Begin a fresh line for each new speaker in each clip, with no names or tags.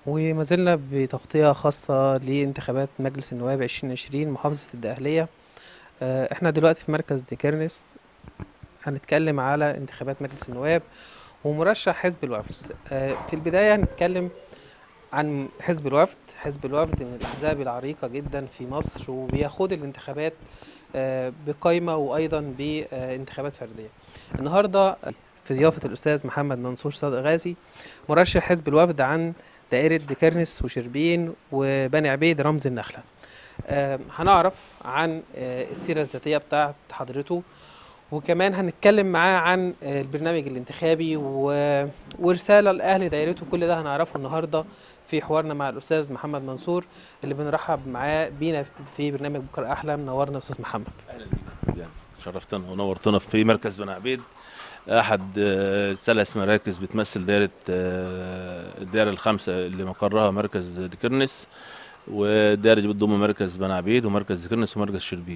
وما زلنا بتغطية خاصة لانتخابات مجلس النواب 2020 محافظة الدقهلية آه، احنا دلوقتي في مركز ديكيرنس هنتكلم على انتخابات مجلس النواب ومرشح حزب الوفد آه، في البداية هنتكلم عن حزب الوفد حزب الوفد من الأحزاب العريقة جدا في مصر وبيخوض الانتخابات آه، بقايمة وأيضا بانتخابات فردية النهاردة في ضيافة الأستاذ محمد منصور صادق غازي مرشح حزب الوفد عن دائرة ديكرنس وشربين وبني عبيد رمز النخلة آه، هنعرف عن آه، السيرة الذاتية بتاعت حضرته وكمان هنتكلم معاه عن آه، البرنامج الانتخابي و... ورسالة لأهل دايرته كل ده هنعرفه النهاردة في حوارنا مع الأستاذ محمد منصور اللي بنرحب معاه بينا في برنامج بكرة أحلى منورنا أستاذ محمد
اهلا بيك يعني شرفتنا ونورتنا في مركز بن عبيد احد آه، ثلاث مراكز بتمثل دائره آه، الدائره الخامسه اللي مقرها مركز ديكرنس والدائره دي بتضم مركز بن عبيد ومركز ديكرنس ومركز شربين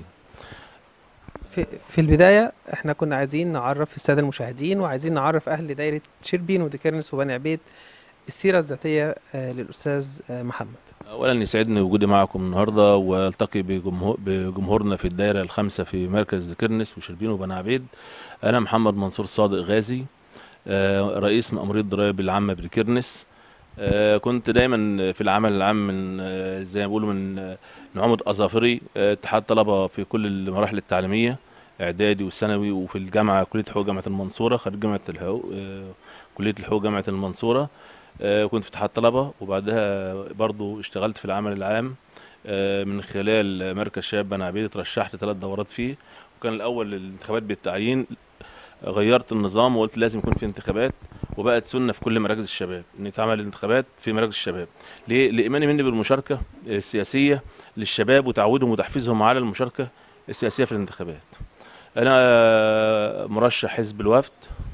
في, في البداية احنا كنا عايزين نعرف السادة المشاهدين وعايزين نعرف أهل دايرة شربين وديكرنس وبني عبيد السيرة الذاتية آه، للأستاذ آه، محمد
اولا يسعدني وجودي معكم النهارده والتقي بجمهور بجمهورنا في الدائره الخامسه في مركز ديكرنس وشربين وبن عبيد انا محمد منصور صادق غازي آه، رئيس مأمورية الضرائب العامة بديكرنس آه، كنت دايما في العمل العام من آه، زي ما بيقولوا من آه، نعومة أظافري آه، اتحاد طلبة في كل المراحل التعليمية إعدادي وثانوي وفي الجامعة كلية حقوق جامعة المنصورة خريج جامعة الحقوق آه، كلية الحقوق جامعة المنصورة آه، كنت في اتحاد طلبة وبعدها برضو اشتغلت في العمل العام آه، من خلال مركز شباب بن عبيد اترشحت ثلاث دورات فيه وكان الأول الانتخابات بالتعيين غيرت النظام وقلت لازم يكون في انتخابات وبقت سنه في كل مراكز الشباب ان يتعمل انتخابات في مراكز الشباب ليه لايماني مني بالمشاركه السياسيه للشباب وتعودهم وتحفيزهم على المشاركه السياسيه في الانتخابات انا مرشح حزب الوفد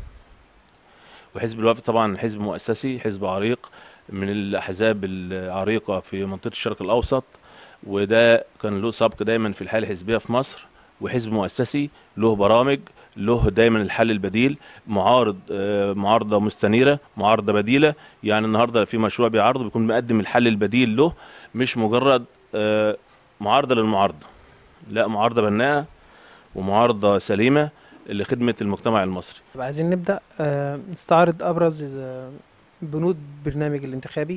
وحزب الوفد طبعا حزب مؤسسي حزب عريق من الاحزاب العريقه في منطقه الشرق الاوسط وده كان له سبق دايما في الحياه الحزبيه في مصر وحزب مؤسسي له برامج له دايما الحل البديل معارض آه، معارضه مستنيره معارضه بديله يعني النهارده في مشروع بيعرضه بيكون مقدم الحل البديل له مش مجرد آه، معارضه للمعارضه لا معارضه بناءه ومعارضه سليمه لخدمه المجتمع المصري
طب عايزين نبدأ آه، نستعرض أبرز آه، بنود برنامج الانتخابي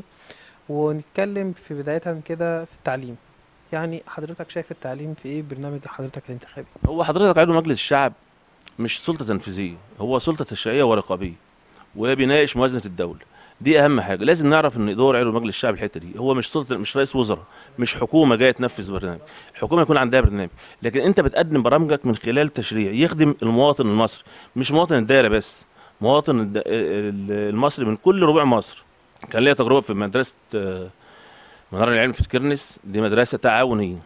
ونتكلم في بداية كده في التعليم يعني حضرتك شايف التعليم في ايه برنامج حضرتك الانتخابي
هو حضرتك عضو مجلس الشعب مش سلطه تنفيذيه هو سلطه تشريعيه ورقابيه وبيناقش موازنه الدوله دي اهم حاجه لازم نعرف ان دور عضو مجلس الشعب الحته دي هو مش سلطه مش رئيس وزراء مش حكومه جايه تنفذ برنامج الحكومه يكون عندها برنامج لكن انت بتقدم برامجك من خلال تشريع يخدم المواطن المصري مش مواطن الدايره بس مواطن الد- ال- المصري من كل ربوع مصر كان ليا تجربه في مدرسه آه، منار العلم في كرنس دي مدرسه تعاونيه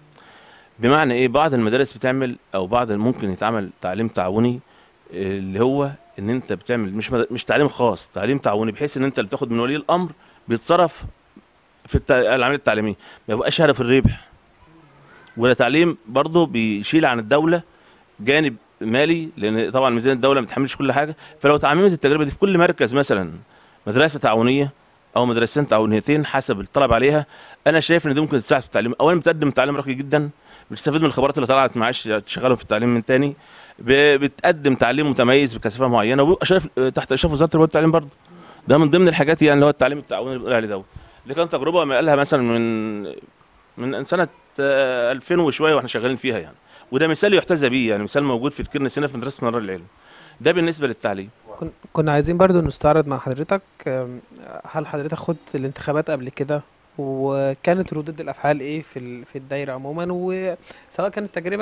بمعنى ايه بعض المدارس بتعمل او بعض ممكن يتعمل تعليم تعاوني آه، اللي هو ان انت بتعمل مش مد- مش تعليم خاص تعليم تعاوني بحيث ان انت اللي بتاخد من ولي الامر بيتصرف في الت- العمليه التعليميه ما يبقاش هدف الربح ولا تعليم برضه بيشيل عن الدوله جانب مالي لان طبعا ميزانيه الدوله ما بتحملش كل حاجه فلو تعممت التجربه دي في كل مركز مثلا مدرسه تعاونيه او مدرستين تعاونيتين حسب الطلب عليها انا شايف ان دي ممكن تساعد في التعليم اولا بتقدم تعليم راقي جدا بتستفيد من الخبرات اللي طلعت معاش تشغلهم في التعليم من تاني ب- بتقدم تعليم متميز بكثافه معينه وبيبقى شايف تحت اشراف وزاره التربيه والتعليم برضه ده من ضمن الحاجات يعني اللي هو التعليم التعاوني اللي بنقول عليه دوت اللي كانت تجربه ما قالها مثلا من من سنه آه، 2000 وشويه واحنا شغالين فيها يعني وده مثال يحتذى بيه يعني مثال موجود في الكرنس هنا في مدرسه منار العلم ده بالنسبه للتعليم
كن- كنا عايزين برضو نستعرض مع حضرتك آم، هل حضرتك خدت الانتخابات قبل كده وكانت ردود الافعال ايه في ال- في الدايره عموما وسواء كانت تجربه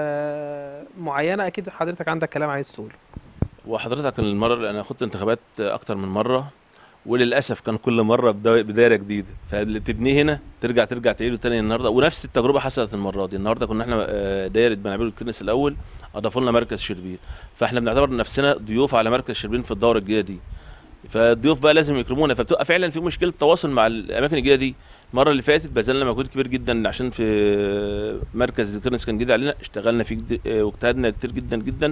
آه، معينه اكيد حضرتك عندك كلام عايز تقوله
وحضرتك المره اللي انا خدت انتخابات اكتر من مره وللاسف كان كل مره بدا- بدايه جديده فاللي بتبنيه هنا ترجع ترجع تعيده تاني النهارده ونفس التجربه حصلت المره دي النهارده كنا احنا آه، دايره بنعمل الكنس الاول اضافوا لنا مركز شربين فاحنا بنعتبر نفسنا ضيوف على مركز شربين في الدوره الجايه دي فالضيوف بقى لازم يكرمونا فبتبقى فعلا في مشكله تواصل مع الاماكن الجديده دي المره اللي فاتت بذلنا مجهود كبير جدا عشان في مركز كرنس كان جديد علينا اشتغلنا فيه جد- آه، واجتهدنا كتير جدا جدا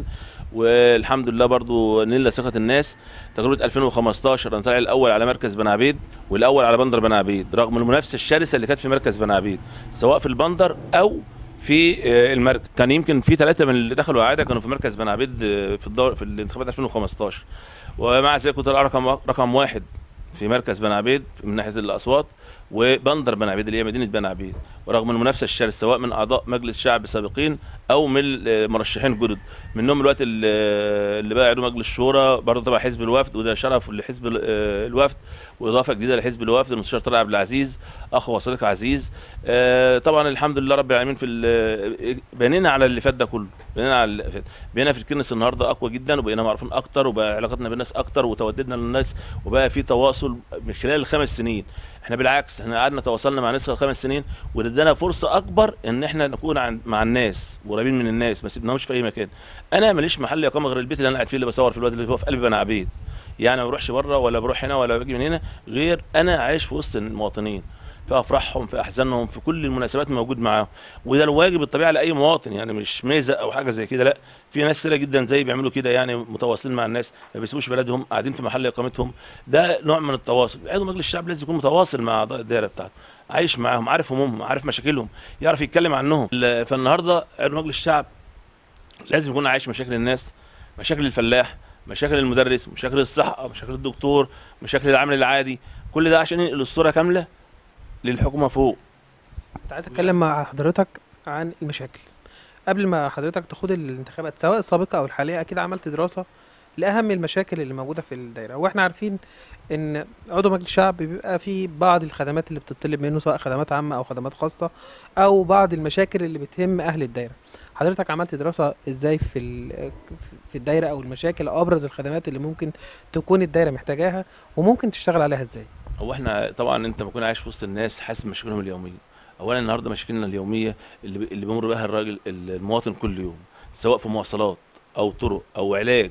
والحمد لله برضو نلنا ثقه الناس تجربه 2015 انا طالع الاول على مركز بني عبيد والاول على بندر بني عبيد رغم المنافسه الشرسه اللي كانت في مركز بني عبيد سواء في البندر او في آه، المركز كان يمكن في ثلاثه من اللي دخلوا اعاده كانوا في مركز بني عبيد آه، في الدور في الانتخابات 2015 ومع ذلك كنت طالع رقم رقم واحد في مركز بني عبيد من ناحيه الاصوات وبندر بني عبيد اللي هي مدينه بني عبيد ورغم المنافسه الشرسه سواء من اعضاء مجلس شعب سابقين او من المرشحين جدد منهم الوقت اللي اللي بقى عضو مجلس الشورى برضه تبع حزب الوفد وده شرف لحزب ال- آه، الوفد واضافه جديده لحزب الوفد المستشار طارق عبد العزيز اخ وصديق عزيز آه، طبعا الحمد لله رب العالمين في ال- بنينا على اللي فات ده كله بنينا على اللي فات بقينا في الكنس النهارده اقوى جدا وبقينا معروفين اكتر وبقى علاقتنا بالناس اكتر وتوددنا للناس وبقى في تواصل من خلال الخمس سنين احنا بالعكس احنا قعدنا تواصلنا مع ناس خلال خمس سنين وادانا فرصه اكبر ان احنا نكون عن مع الناس قريبين من الناس ما سيبناهمش في اي مكان انا ماليش محل اقامه غير البيت اللي انا قاعد فيه اللي بصور في الوقت اللي هو في قلب بني عبيد يعني ما بروحش بره ولا بروح هنا ولا باجي من هنا غير انا عايش في وسط المواطنين في افراحهم في احزانهم في كل المناسبات موجود معاهم وده الواجب الطبيعي لاي مواطن يعني مش ميزه او حاجه زي كده لا في ناس كتيره جدا زي بيعملوا كده يعني متواصلين مع الناس ما بيسيبوش بلدهم قاعدين في محل اقامتهم ده نوع من التواصل عضو مجلس الشعب لازم يكون متواصل مع اعضاء الدائره بتاعته عايش معاهم عارف همومهم عارف مشاكلهم يعرف يتكلم عنهم ال- فالنهارده عضو مجلس الشعب لازم يكون عايش مشاكل الناس مشاكل الفلاح مشاكل المدرس مشاكل الصحه مشاكل الدكتور مشاكل العامل العادي كل ده عشان ينقل الصوره كامله للحكومه فوق
كنت عايز اتكلم مع حضرتك عن المشاكل قبل ما حضرتك تخوض الانتخابات سواء السابقه او الحاليه اكيد عملت دراسه لاهم المشاكل اللي موجوده في الدايره واحنا عارفين ان عضو مجلس الشعب بيبقى فيه بعض الخدمات اللي بتطلب منه سواء خدمات عامه او خدمات خاصه او بعض المشاكل اللي بتهم اهل الدايره حضرتك عملت دراسه ازاي في ال- في الدايره او المشاكل او ابرز الخدمات اللي ممكن تكون الدايره محتاجاها وممكن تشتغل عليها ازاي
هو احنا طبعا انت بكون عايش في وسط الناس حاسس بمشاكلهم اليوميه اولا النهارده مشاكلنا اليوميه اللي اللي بيمر بها الراجل المواطن كل يوم سواء في مواصلات او طرق او علاج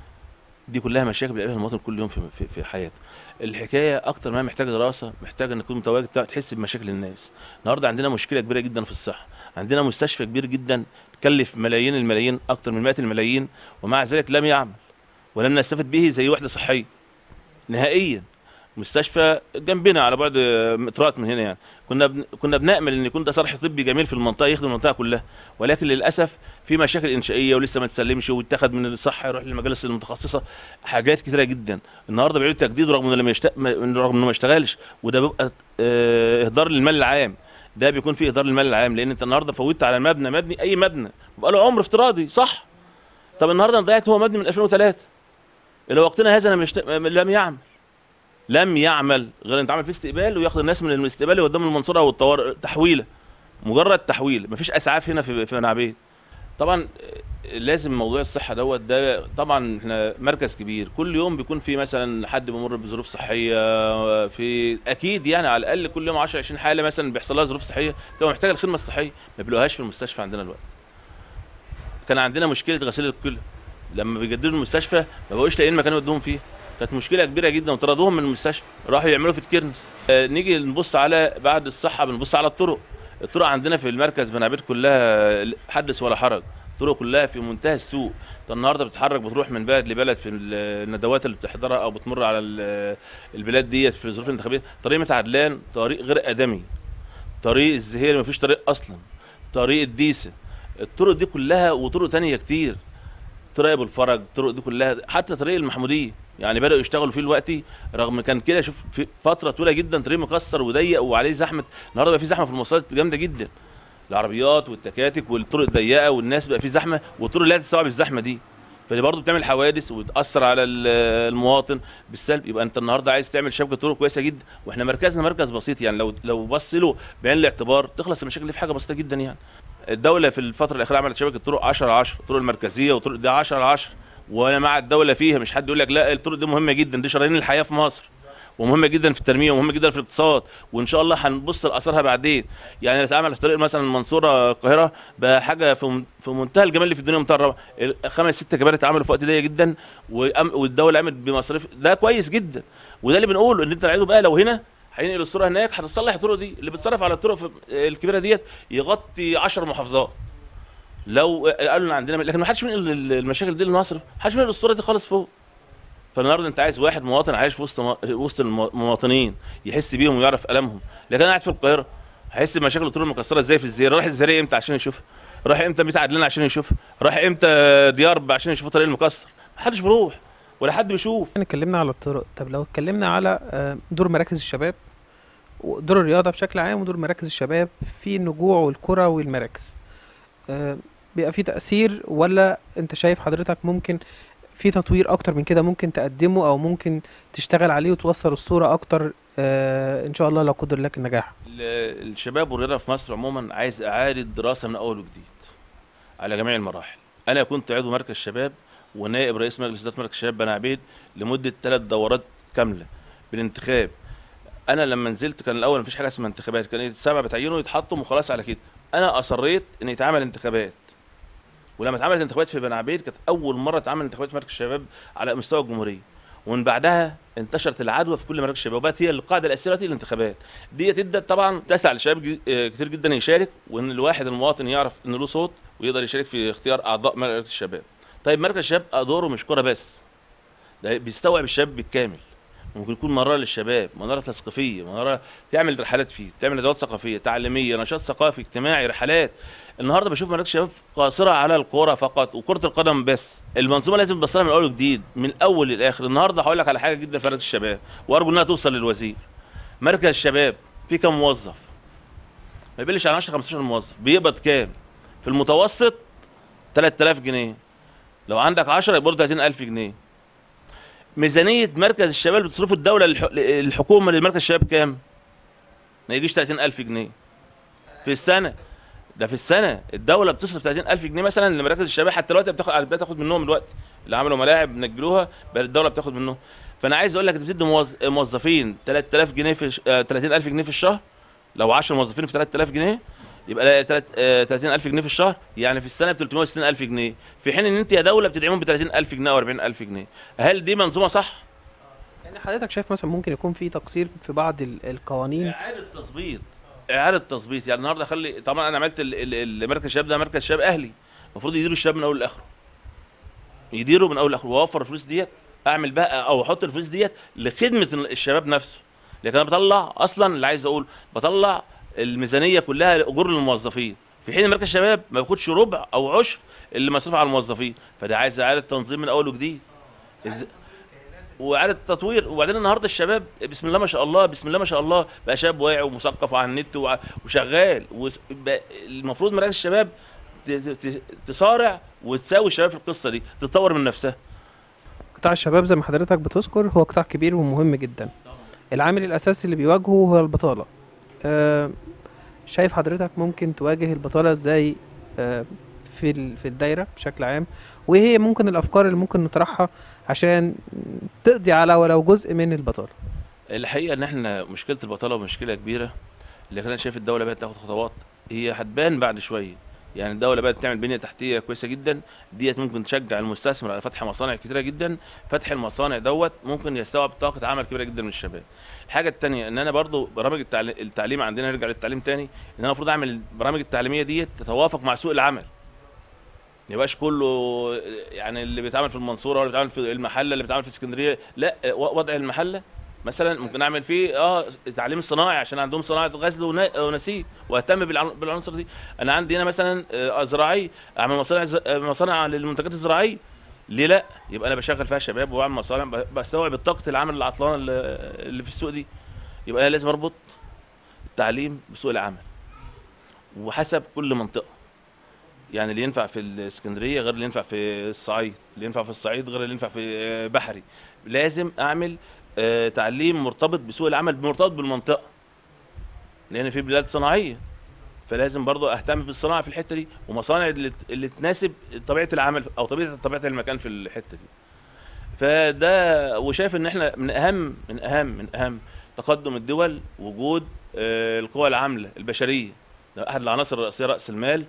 دي كلها مشاكل بيقابلها المواطن كل يوم في في, في حياته الحكايه اكتر ما هي محتاجه دراسه محتاجه انك تكون متواجد تع- تحس بمشاكل الناس النهارده عندنا مشكله كبيره جدا في الصحه عندنا مستشفى كبير جدا كلف ملايين الملايين اكتر من مئات الملايين ومع ذلك لم يعمل ولم نستفد به زي وحده صحيه نهائيا مستشفى جنبنا على بعد مترات من هنا يعني كنا بن... كنا بنامل ان يكون ده صرح طبي جميل في المنطقه يخدم المنطقه كلها ولكن للاسف في مشاكل انشائيه ولسه ما تسلمش واتخذ من الصحه يروح للمجالس المتخصصه حاجات كتيره جدا النهارده بيعيدوا تجديد رغم انه لما يشت... ما- رغم انه ما اشتغلش وده بيبقى آه، اهدار للمال العام ده بيكون فيه اهدار للمال العام لان انت النهارده فوتت على مبنى مبني اي مبنى بقى له عمر افتراضي صح طب النهارده أنا ضيعت هو مبني من 2003 الى وقتنا هذا لم, يشت... لم يعمل لم يعمل غير ان يتعمل فيه استقبال وياخد الناس من الاستقبال يوديهم المنصوره او الطوارئ تحويله مجرد تحويل مفيش اسعاف هنا في في نعبيد طبعا آه، لازم موضوع الصحه دوت ده طبعا احنا مركز كبير كل يوم بيكون في مثلا حد بيمر بظروف صحيه آه، في اكيد يعني على الاقل كل يوم 10 20 حاله مثلا بيحصل لها ظروف صحيه تبقى محتاجه الخدمه الصحيه ما بيلاقوهاش في المستشفى عندنا الوقت كان عندنا مشكله غسيل الكلى لما بيجددوا المستشفى ما بقوش لاقيين مكان يودوهم فيه كانت مشكله كبيره جدا وطردوهم من المستشفى راحوا يعملوا في الكرنس آه، نيجي نبص على بعد الصحه بنبص على الطرق الطرق عندنا في المركز بني عبيد كلها حدث ولا حرج الطرق كلها في منتهى السوء انت النهارده بتتحرك بتروح من بلد لبلد في ال- الندوات اللي بتحضرها او بتمر على ال- البلاد ديت في الظروف الانتخابيه طريق مت عدلان طريق غير ادمي طريق الزهير مفيش طريق اصلا طريق الديسه الطرق دي كلها وطرق تانية كتير طريق ابو الفرج الطرق دي كلها حتى طريق المحموديه يعني بداوا يشتغلوا فيه دلوقتي رغم كان كده شوف في فتره طويله جدا طريق مكسر وضيق وعليه زحمه النهارده بقى في زحمه في المواصلات جامده جدا العربيات والتكاتك والطرق الضيقه والناس بقى في زحمه والطرق لا تستوعب الزحمه دي فدي برضه بتعمل حوادث وتاثر على ال- المواطن بالسلب يبقى انت النهارده عايز تعمل شبكه طرق كويسه جدا واحنا مركزنا مركز بسيط يعني لو لو بص له بعين الاعتبار تخلص المشاكل دي في حاجه بسيطه جدا يعني الدوله في الفتره الاخيره عملت شبكه طرق 10 10 الطرق المركزيه وطرق دي 10 10 وانا مع الدوله فيها مش حد يقول لك لا الطرق دي مهمه جدا دي شرايين الحياه في مصر ومهمه جدا في التنميه ومهمه جدا في الاقتصاد وان شاء الله هنبص لاثارها بعدين يعني اتعمل في طريق مثلا المنصوره القاهره بقى حاجه في من- في منتهى الجمال اللي في الدنيا منتهى الروعه خمس ست كباري اتعملوا في وقت ضيق جدا وأم- والدوله قامت بمصاريف ده كويس جدا وده اللي بنقوله ان انت العيدو بقى لو هنا هينقل الصوره هناك هتصلح الطرق دي اللي بتصرف على الطرق في الكبيره ديت يغطي 10 محافظات لو قالوا ان عندنا لكن ما حدش بينقل المشاكل دي لمصر ما حدش بينقل الصوره دي خالص فوق فالنهارده انت عايز واحد مواطن عايش في وسط م- وسط المواطنين يحس بيهم ويعرف المهم لكن انا قاعد في القاهره هيحس بمشاكل الطرق المكسره ازاي في الزياره راح الزراعي امتى عشان يشوفها راح امتى بيت عدلان عشان يشوفها راح امتى ديار عشان يشوف الطريق المكسر ما حدش بيروح ولا حد بيشوف
احنا اتكلمنا على الطرق طب لو اتكلمنا على آه، دور مراكز الشباب ودور الرياضة بشكل عام ودور مراكز الشباب في النجوع والكرة والمراكز آه، بيبقى في تأثير ولا انت شايف حضرتك ممكن في تطوير اكتر من كده ممكن تقدمه او ممكن تشتغل عليه وتوصل الصورة اكتر آه، ان شاء الله لو قدر لك النجاح
ال- الشباب والرياضه في مصر عموما عايز اعاده دراسه من اول وجديد على جميع المراحل انا كنت عضو مركز شباب ونائب رئيس مجلس اداره مركز شباب بني عبيد لمده ثلاث دورات كامله بالانتخاب انا لما نزلت كان الاول مفيش حاجه اسمها انتخابات كان السبعه بتعينوا يتحطوا وخلاص على كده انا اصريت ان يتعمل انتخابات ولما اتعملت انتخابات في بني عبيد كانت اول مره اتعمل انتخابات في مركز الشباب على مستوى الجمهوريه ومن بعدها انتشرت العدوى في كل مراكز الشباب وبقت هي القاعده الاساسيه دلوقتي الانتخابات ديت ادت طبعا تسع للشباب جي- آه، كتير جدا يشارك وان الواحد المواطن يعرف ان له صوت ويقدر يشارك في اختيار اعضاء مركز الشباب طيب مركز الشباب ادواره مش كوره بس ده بيستوعب الشباب بالكامل ممكن يكون مناره للشباب مناره تثقيفيه مناره تعمل رحلات فيه تعمل ندوات ثقافيه تعليميه نشاط ثقافي اجتماعي رحلات النهارده بشوف مراكز الشباب قاصره على الكوره فقط وكره القدم بس المنظومه لازم تبص لها من اول وجديد من الاول للاخر النهارده هقول لك على حاجه جدا في مركز الشباب وارجو انها توصل للوزير مركز الشباب في كام موظف ما يقلش عن 10 15 موظف بيقبض كام في المتوسط 3000 جنيه لو عندك 10 يبقى برضه 30000 جنيه ميزانيه مركز الشباب اللي بتصرفه الدوله للح... الحكومه لمركز الشباب كام ما يجيش 30000 جنيه في السنه ده في السنه الدوله بتصرف 30000 جنيه مثلا لمراكز الشباب حتى دلوقتي بتاخد بتاخد منهم دلوقتي اللي عملوا ملاعب نجلوها بقى الدوله بتاخد منهم فانا عايز اقول لك انت بتدي موظ- موظفين 3000 جنيه في ش... آه، 30000 جنيه في الشهر لو 10 موظفين في 3000 جنيه يبقى تلات- آه، 30000 جنيه في الشهر يعني في السنه ب 360000 جنيه في حين ان انت يا دوله بتدعمهم ب 30000 جنيه او 40000 جنيه هل دي منظومه صح؟
يعني حضرتك شايف مثلا ممكن يكون في تقصير في بعض ال- القوانين
اعاده تظبيط اعاده تظبيط يعني النهارده خلي طبعا انا عملت ال- ال- المركز الشباب ده مركز شباب اهلي المفروض يديروا الشباب من اول لاخره يديروا من اول لاخره واوفر الفلوس ديت اعمل بقى او احط الفلوس ديت لخدمه الشباب نفسه لكن انا بطلع اصلا اللي عايز اقول بطلع الميزانيه كلها لاجور للموظفين في حين مركز الشباب ما بياخدش ربع او عشر اللي مصروف على الموظفين فده عايز اعاده تنظيم من اول وجديد إز... واعاده التطوير وبعدين النهارده الشباب بسم الله ما شاء الله بسم الله ما شاء الله بقى شاب واعي ومثقف وعلى النت وع- وشغال وس- بقى المفروض مراكز الشباب ت- ت- ت- تصارع وتساوي الشباب في القصه دي تطور من نفسها
قطاع الشباب زي ما حضرتك بتذكر هو قطاع كبير ومهم جدا العامل الأساسي اللي بيواجهه هو البطالة آه، شايف حضرتك ممكن تواجه البطالة ازاي آه، في ال- في الدايرة بشكل عام وايه هي ممكن الأفكار اللي ممكن نطرحها عشان تقضي على ولو جزء من البطالة
الحقيقه ان احنا مشكله البطاله مشكله كبيره لكن انا شايف الدوله بقت تاخد خطوات هي هتبان بعد شويه يعني الدوله بقت تعمل بنيه تحتيه كويسه جدا ديت ممكن تشجع المستثمر على فتح مصانع كتيره جدا فتح المصانع دوت ممكن يستوعب طاقه عمل كبيره جدا من الشباب الحاجه الثانيه ان انا برضو برامج التعليم, التعليم عندنا نرجع للتعليم تاني ان انا المفروض اعمل البرامج التعليميه ديت تتوافق مع سوق العمل ما يبقاش كله يعني اللي بيتعمل في المنصوره ولا بيتعمل في المحله اللي بيتعمل في اسكندريه لا وضع المحله مثلا ممكن اعمل فيه اه تعليم صناعي عشان عندهم صناعه غزل ونا- ونسيج واهتم بالعن- بالعناصر دي انا عندي هنا مثلا آه، زراعي اعمل مصانع ز- آه، مصانع للمنتجات الزراعيه ليه لا يبقى انا بشغل فيها شباب واعمل مصانع ب- بستوعب طاقه العمل العطلانه اللي اللي في السوق دي يبقى انا لازم اربط التعليم بسوق العمل وحسب كل منطقه يعني اللي ينفع في الاسكندريه غير اللي ينفع في الصعيد اللي ينفع في الصعيد غير اللي ينفع في آه، بحري لازم اعمل آه، تعليم مرتبط بسوق العمل مرتبط بالمنطقه لان في بلاد صناعيه فلازم برضو اهتم بالصناعه في الحته دي ومصانع اللي, اللي تناسب طبيعه العمل او طبيعه طبيعه المكان في الحته دي فده وشايف ان احنا من اهم من اهم من اهم تقدم الدول وجود آه، القوى العامله البشريه ده احد العناصر الرئيسيه راس المال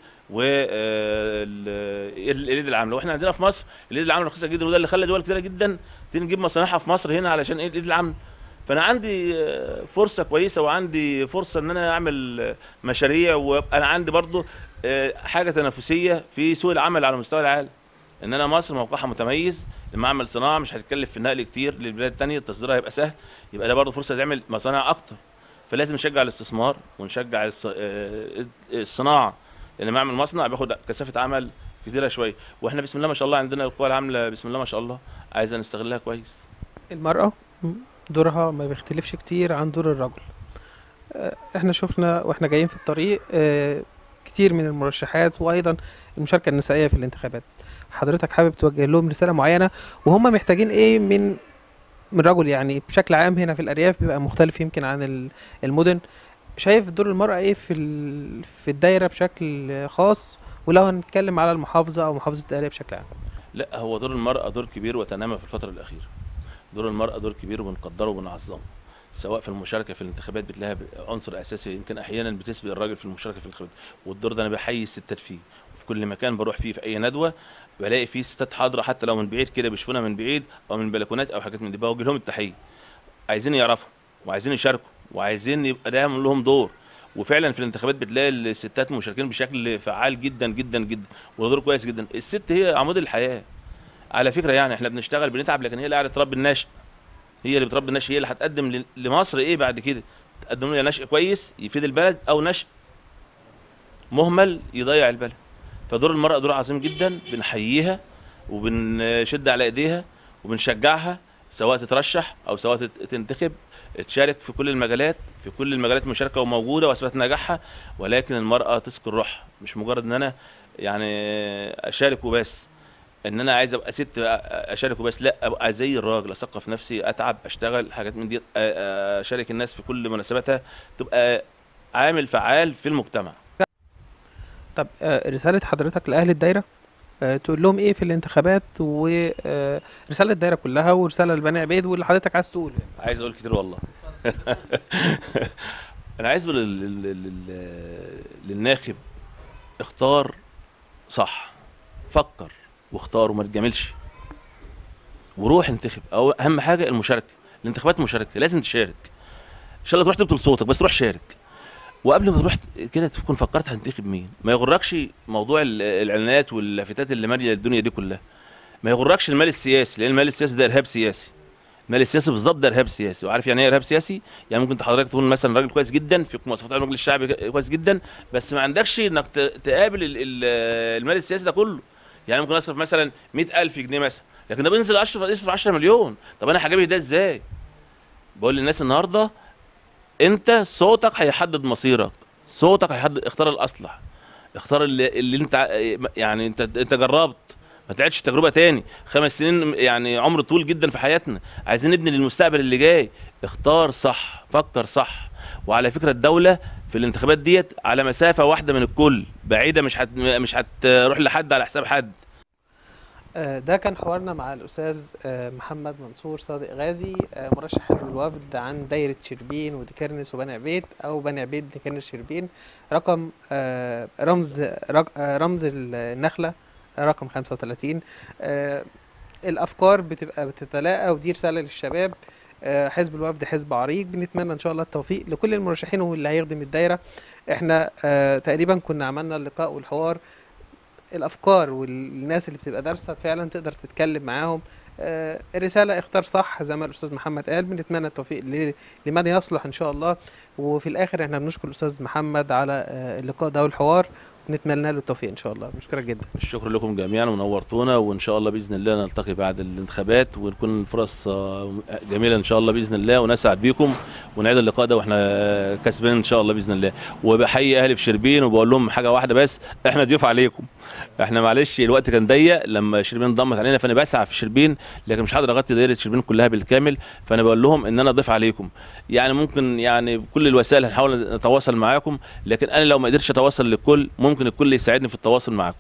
واليد العامله واحنا عندنا في مصر اليد العامله رخيصه جدا وده اللي خلى دول كتيره جدا تيجي نجيب مصانعها في مصر هنا علشان ايه اليد العامله فانا عندي آه، فرصه كويسه وعندي فرصه ان انا اعمل آه، مشاريع وابقى انا عندي برضو آه، حاجه تنافسيه في سوق العمل على مستوى العالم ان انا مصر موقعها متميز المعمل صناعه مش هتتكلف في النقل كتير للبلاد التانية التصدير هيبقى سهل يبقى ده برضه فرصه تعمل مصانع اكتر فلازم نشجع الاستثمار ونشجع الص- آه، الصناعه لان معمل مصنع بياخد كثافه عمل كتيره شويه واحنا بسم الله ما شاء الله عندنا القوى العامله بسم الله ما شاء الله عايزه نستغلها كويس
المرأة دورها ما بيختلفش كتير عن دور الرجل آه، احنا شفنا واحنا جايين في الطريق آه، كتير من المرشحات وايضا المشاركة النسائية في الانتخابات حضرتك حابب توجه لهم رسالة معينة وهم محتاجين ايه من من رجل يعني بشكل عام هنا في الأرياف بيبقى مختلف يمكن عن ال- المدن شايف دور المرأة ايه في ال- في الدايرة بشكل خاص ولو هنتكلم على المحافظة او محافظة الدقهلية بشكل عام
لا هو دور المرأة دور كبير وتنامى في الفترة الأخيرة دور المرأة دور كبير وبنقدره وبنعظمه سواء في المشاركة في الانتخابات بتلاقيها عنصر أساسي يمكن أحيانا بتسبق الراجل في المشاركة في الانتخابات والدور ده أنا بحيي الستات فيه وفي كل مكان بروح فيه في أي ندوة بلاقي فيه ستات حاضرة حتى لو من بعيد كده بيشوفونا من بعيد أو من بلكونات أو حاجات من دي بوجه لهم التحية عايزين يعرفوا وعايزين يشاركوا وعايزين يبقى ده لهم دور وفعلا في الانتخابات بتلاقي الستات مشاركين بشكل فعال جدا جدا جدا وده دور كويس جدا الست هي عمود الحياه على فكره يعني احنا بنشتغل بنتعب لكن هي اللي قاعده تربي النشء هي اللي بتربي النشء هي اللي هتقدم ل- لمصر ايه بعد كده تقدم لنا نشء كويس يفيد البلد او نشء مهمل يضيع البلد فدور المرأة دور عظيم جدا بنحييها وبنشد على ايديها وبنشجعها سواء تترشح او سواء تت- تنتخب تشارك في كل المجالات في كل المجالات مشاركه وموجوده واثبت نجاحها ولكن المراه تسكن روحها مش مجرد ان انا يعني اشارك وبس ان انا عايز ابقى ست اشارك وبس لا ابقى زي الراجل اثقف نفسي اتعب اشتغل حاجات من دي أ- اشارك الناس في كل مناسباتها تبقى عامل فعال في المجتمع
طب آه، رسالة حضرتك لأهل الدايرة آه، تقول لهم ايه في الانتخابات ورسالة الدايرة كلها ورسالة لبني عبيد واللي حضرتك عايز تقوله يعني.
عايز اقول كتير والله انا عايز اقول لل... لل... لل... للناخب اختار صح فكر واختار وما تجاملش وروح انتخب او اهم حاجه المشاركه الانتخابات مشاركه لازم تشارك ان شاء الله تروح تبطل صوتك بس روح شارك وقبل ما تروح كده تكون فكرت هتنتخب مين ما يغركش موضوع ال- الاعلانات واللافتات اللي ماليه الدنيا دي كلها ما يغركش المال السياسي لان المال السياسي ده ارهاب سياسي المال السياسي بالظبط ده ارهاب سياسي وعارف يعني ايه ارهاب سياسي يعني ممكن حضرتك تكون مثلا راجل كويس جدا في مواصفات المجلس الشعبي كويس جدا بس ما عندكش انك ت- تقابل ال- ال- المال السياسي ده كله يعني ممكن اصرف مثلا 100000 جنيه مثلا لكن ده بينزل اشرف يصرف 10 مليون طب انا هجيب ده ازاي بقول للناس النهارده انت صوتك هيحدد مصيرك صوتك هيحدد اختار الاصلح اختار اللي, اللي انت ع- يعني انت انت جربت ما تعيدش تجربه تاني خمس سنين يعني عمر طويل جدا في حياتنا عايزين نبني للمستقبل اللي جاي اختار صح فكر صح وعلى فكره الدوله في الانتخابات ديت على مسافه واحده من الكل بعيده مش هت مش هتروح لحد على حساب حد
آه، ده كان حوارنا مع الأستاذ آه، محمد منصور صادق غازي آه، مرشح حزب الوفد عن دايرة شربين وديكرنس وبني عبيد أو بني عبيد ديكرنس شربين رقم آه، رمز رق- آه، رمز النخلة رقم 35 آه، الأفكار بتبقى بتتلاقى ودي رسالة للشباب آه، حزب الوفد حزب عريق بنتمنى إن شاء الله التوفيق لكل المرشحين واللي هيخدم الدايرة احنا آه، تقريبا كنا عملنا اللقاء والحوار الافكار والناس اللي بتبقى دارسه فعلا تقدر تتكلم معاهم آه، الرساله اختار صح زي ما الاستاذ محمد قال بنتمنى التوفيق ل- لمن يصلح ان شاء الله وفي الاخر احنا بنشكر الاستاذ محمد على آه، اللقاء ده والحوار ونتمنى له التوفيق ان شاء الله بنشكرك جدا
الشكر لكم جميعا ونورتونا وان شاء الله باذن الله نلتقي بعد الانتخابات ونكون الفرص آه، جميله ان شاء الله باذن الله ونسعد بيكم ونعيد اللقاء ده واحنا كسبانين ان شاء الله باذن الله وبحيي اهلي في شربين وبقول لهم حاجه واحده بس احنا ضيوف عليكم احنا معلش الوقت كان ضيق لما شربين انضمت علينا فانا بسعى في شربين لكن مش هقدر اغطي دايره شربين كلها بالكامل فانا بقول لهم ان انا ضيف عليكم يعني ممكن يعني بكل الوسائل هنحاول نتواصل معاكم لكن انا لو ما قدرتش اتواصل للكل ممكن الكل يساعدني في التواصل معاكم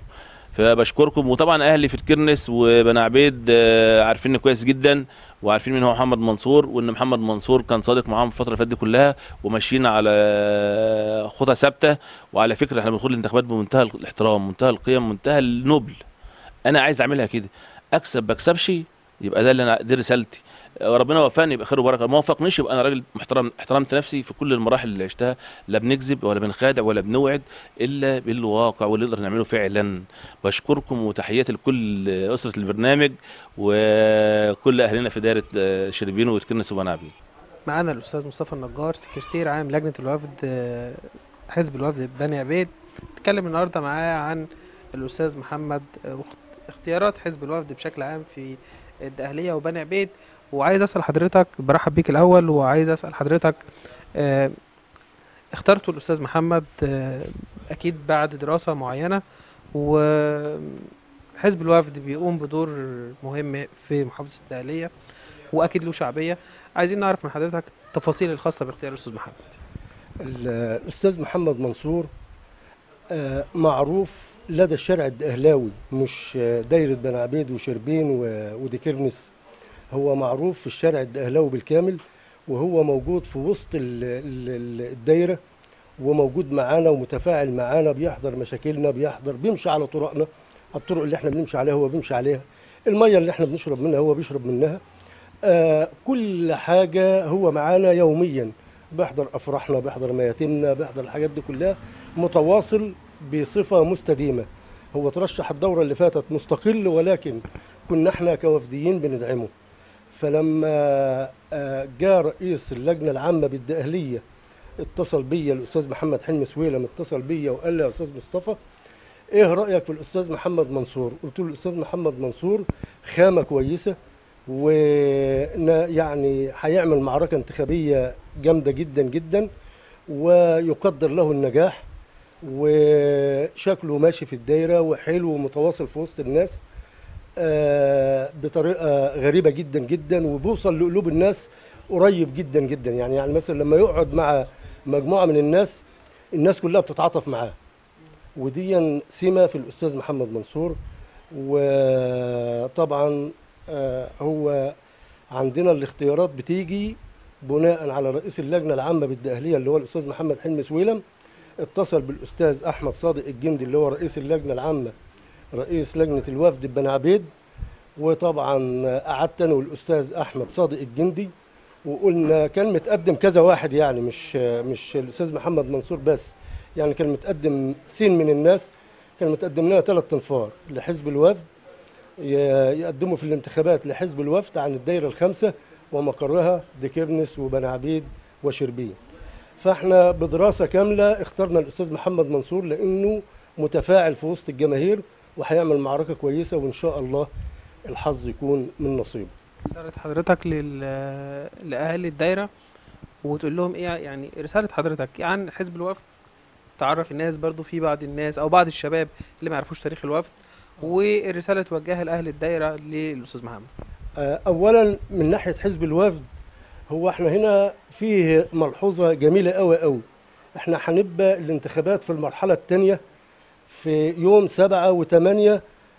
فبشكركم وطبعا اهلي في الكرنس وبني عبيد آه، عارفيني كويس جدا وعارفين مين هو محمد منصور وان محمد منصور كان صادق معاهم الفتره اللي فاتت دي كلها وماشيين على خطى ثابته وعلى فكره احنا بندخل الانتخابات بمنتهى الاحترام منتهى القيم منتهى النبل انا عايز اعملها كده اكسب بكسبش يبقى ده اللي انا دي رسالتي ربنا وفقني يبقى خير وبركه ما وفقنيش يبقى انا راجل محترم احترمت نفسي في كل المراحل اللي عشتها لا بنكذب ولا بنخادع ولا بنوعد الا بالواقع واللي نقدر نعمله فعلا بشكركم وتحياتي لكل اسره البرنامج وكل اهلنا في دايره آه، شربين وتكنس وبنعبين
معانا الاستاذ مصطفى النجار سكرتير عام لجنه الوفد آه، حزب الوفد بني عبيد نتكلم النهارده معاه عن الاستاذ محمد آه، واخت- اختيارات حزب الوفد بشكل عام في الدقهليه وبني عبيد وعايز اسال حضرتك برحب بيك الاول وعايز اسال حضرتك آه، اخترتوا الاستاذ محمد آه، اكيد بعد دراسه معينه وحزب الوفد بيقوم بدور مهم في محافظه الدقهليه واكيد له شعبيه عايزين نعرف من حضرتك التفاصيل الخاصه باختيار الاستاذ محمد
الأستاذ محمد منصور آه، معروف لدى الشارع الدقهلاوي مش آه، دايرة بني عبيد وشربين و- وديكرنس هو معروف في الشارع الدقهلاوي بالكامل وهو موجود في وسط ال- ال- ال- الدايرة وموجود معانا ومتفاعل معانا بيحضر مشاكلنا بيحضر بيمشي على طرقنا الطرق اللي احنا بنمشي عليها هو بيمشي عليها المية اللي احنا بنشرب منها هو بيشرب منها آه كل حاجة هو معانا يوميا بيحضر افراحنا بيحضر مياتمنا بيحضر الحاجات دي كلها متواصل بصفه مستديمه هو ترشح الدوره اللي فاتت مستقل ولكن كنا احنا كوفديين بندعمه فلما آه، جاء رئيس اللجنه العامه بالدقهليه اتصل بيا الاستاذ محمد حلمي سويلم اتصل بيا وقال لي يا استاذ مصطفى ايه رايك في الاستاذ محمد منصور قلت له الاستاذ محمد منصور خامه كويسه ويعني هيعمل معركه انتخابيه جامده جدا جدا ويقدر له النجاح وشكله ماشي في الدايره وحلو ومتواصل في وسط الناس آه، بطريقه غريبه جدا جدا وبيوصل لقلوب الناس قريب جدا جدا يعني يعني مثلا لما يقعد مع مجموعه من الناس الناس كلها بتتعاطف معاه ودي سمه في الاستاذ محمد منصور وطبعا آه، هو عندنا الاختيارات بتيجي بناء على رئيس اللجنه العامه بالدقهليه اللي هو الاستاذ محمد حلمي سويلم اتصل بالاستاذ احمد صادق الجندي اللي هو رئيس اللجنه العامه رئيس لجنه الوفد ببني عبيد وطبعا قعدت انا والاستاذ احمد صادق الجندي وقلنا كان متقدم كذا واحد يعني مش مش الاستاذ محمد منصور بس يعني كان متقدم سين من الناس كان متقدم لنا ثلاث تنفار لحزب الوفد ي- يقدموا في الانتخابات لحزب الوفد عن الدائره الخامسه ومقرها ديكيرنس وبني عبيد وشربين فاحنا بدراسه كامله اخترنا الاستاذ محمد منصور لانه متفاعل في وسط الجماهير وهيعمل معركه كويسه وان شاء الله الحظ يكون من نصيبه
رساله حضرتك لل... لاهالي الدايره وتقول لهم ايه يعني رساله حضرتك عن حزب الوفد تعرف الناس برضو في بعض الناس او بعض الشباب اللي ما يعرفوش تاريخ الوفد والرساله توجهها لاهل الدايره للاستاذ محمد
آه، اولا من ناحيه حزب الوفد هو احنا هنا فيه ملحوظه جميله قوي قوي احنا هنبقى الانتخابات في المرحله الثانيه في يوم 7 و8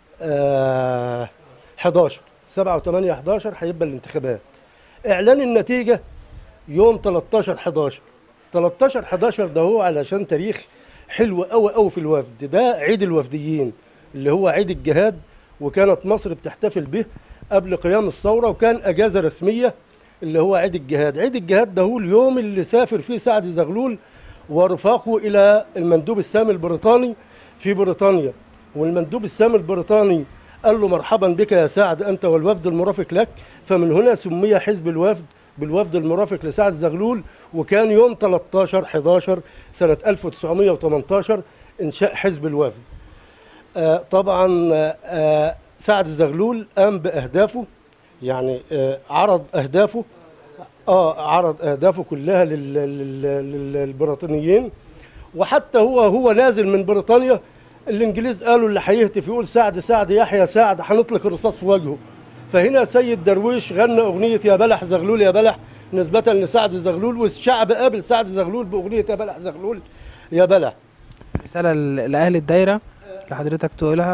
آه 11 7 و8 11 هيبقى الانتخابات اعلان النتيجه يوم 13 11 13 11 ده هو علشان تاريخ حلو قوي قوي في الوفد ده عيد الوفديين اللي هو عيد الجهاد وكانت مصر بتحتفل به قبل قيام الثوره وكان اجازه رسميه اللي هو عيد الجهاد عيد الجهاد ده هو اليوم اللي سافر فيه سعد زغلول ورفاقه الى المندوب السامي البريطاني في بريطانيا والمندوب السامي البريطاني قال له مرحبا بك يا سعد انت والوفد المرافق لك فمن هنا سمي حزب الوفد بالوفد المرافق لسعد زغلول وكان يوم 13 11 سنه 1918 انشاء حزب الوفد آه، طبعا آه، آه، سعد زغلول قام باهدافه يعني آه، عرض اهدافه اه عرض اهدافه كلها لل- لل- لل- للبريطانيين وحتى هو هو نازل من بريطانيا الانجليز قالوا اللي هيهتف يقول سعد سعد يحيى سعد هنطلق الرصاص في وجهه فهنا سيد درويش غنى اغنيه يا بلح زغلول يا بلح نسبة لسعد زغلول والشعب قابل سعد زغلول باغنيه يا بلح زغلول يا بلح
رساله ل- لاهل الدايره اللي حضرتك تقولها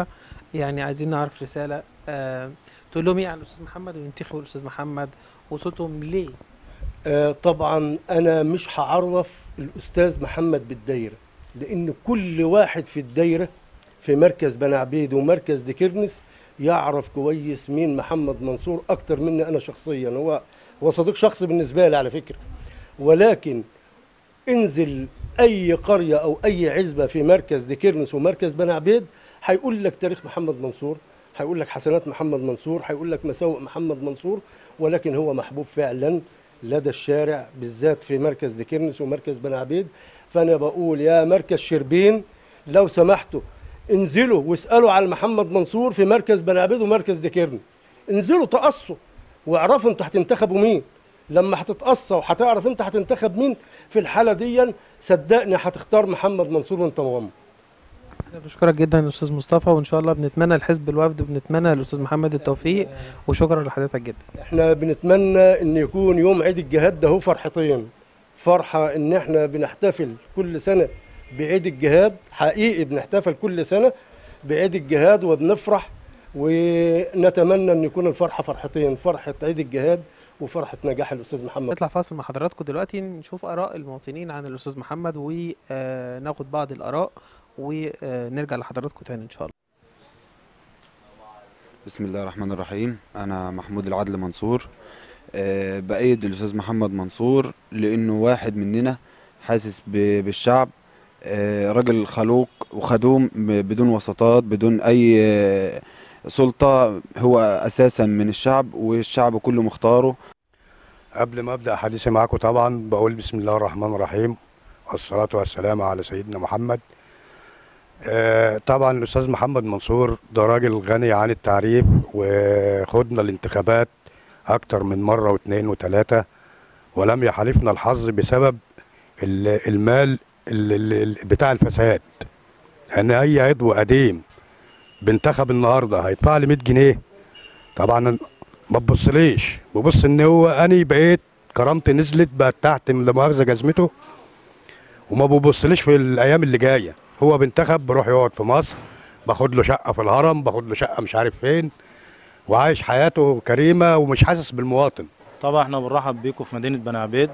يعني عايزين نعرف رسالة آه تقول لهم ايه عن الاستاذ محمد وينتخبوا الاستاذ محمد وصوتهم ليه
آه، طبعا انا مش هعرف الاستاذ محمد بالدايره لان كل واحد في الدايره في مركز بني عبيد ومركز ديكيرنس يعرف كويس مين محمد منصور اكتر مني انا شخصيا هو هو صديق شخصي بالنسبه لي على فكره ولكن انزل اي قريه او اي عزبه في مركز ديكيرنس ومركز بني عبيد هيقول لك تاريخ محمد منصور هيقول لك حسنات محمد منصور هيقول لك مساوئ محمد منصور ولكن هو محبوب فعلا لدى الشارع بالذات في مركز ديكيرنس ومركز بني عبيد فانا بقول يا مركز شربين لو سمحتوا انزلوا واسالوا على محمد منصور في مركز بني عبيد ومركز ديكيرنس انزلوا تقصوا واعرفوا انتوا هتنتخبوا مين لما هتتقصى وهتعرف انت هتنتخب مين في الحاله دي صدقني هتختار محمد منصور وانت مغمض
احنا بنشكرك جدا يا استاذ مصطفى وان شاء الله بنتمنى لحزب الوفد وبنتمنى للاستاذ محمد التوفيق وشكرا لحضرتك جدا
احنا بنتمنى ان يكون يوم عيد الجهاد ده هو فرحتين فرحة ان احنا بنحتفل كل سنة بعيد الجهاد حقيقي بنحتفل كل سنة بعيد الجهاد وبنفرح ونتمنى ان يكون الفرحة فرحتين فرحة عيد الجهاد وفرحة نجاح الاستاذ محمد
نطلع فاصل مع حضراتكم دلوقتي نشوف اراء المواطنين عن الاستاذ محمد وناخد بعض الاراء ونرجع لحضراتكم تاني ان شاء الله
بسم الله الرحمن الرحيم انا محمود العدل منصور أه بأيد الأستاذ محمد منصور لأنه واحد مننا حاسس ب- بالشعب أه راجل خلوق وخدوم ب- بدون وسطات بدون أي آه، سلطة هو أساسا من الشعب والشعب كله مختاره
قبل ما ابدا حديثي معاكم طبعا بقول بسم الله الرحمن الرحيم والصلاه والسلام على سيدنا محمد آه، طبعا الاستاذ محمد منصور ده راجل غني عن التعريف وخدنا الانتخابات اكتر من مره واثنين وثلاثه ولم يحالفنا الحظ بسبب ال- المال ال- ال- ال- بتاع الفساد ان اي عضو قديم بينتخب النهارده هيدفع لي 100 جنيه طبعا ما تبصليش ببص ان هو اني بقيت كرامتي نزلت بقت تحت لا مؤاخذه جزمته وما ببصليش في الايام اللي جايه هو بينتخب بيروح يقعد في مصر باخد له شقه في الهرم باخد له شقه مش عارف فين وعايش حياته كريمه ومش حاسس بالمواطن
طبعا احنا بنرحب بيكم في مدينة بني عبيد